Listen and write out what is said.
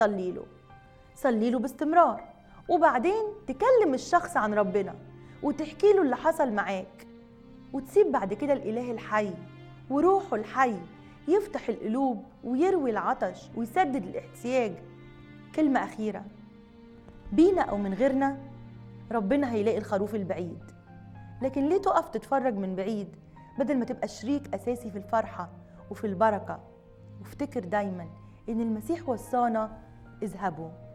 صلي له صلي له باستمرار وبعدين تكلم الشخص عن ربنا وتحكي له اللي حصل معاك وتسيب بعد كده الإله الحي وروحه الحي يفتح القلوب ويروي العطش ويسدد الاحتياج كلمة أخيرة بينا أو من غيرنا ربنا هيلاقي الخروف البعيد لكن ليه تقف تتفرج من بعيد بدل ما تبقى شريك أساسي في الفرحة وفي البركة وافتكر دايما إن المسيح وصانا اذهبوا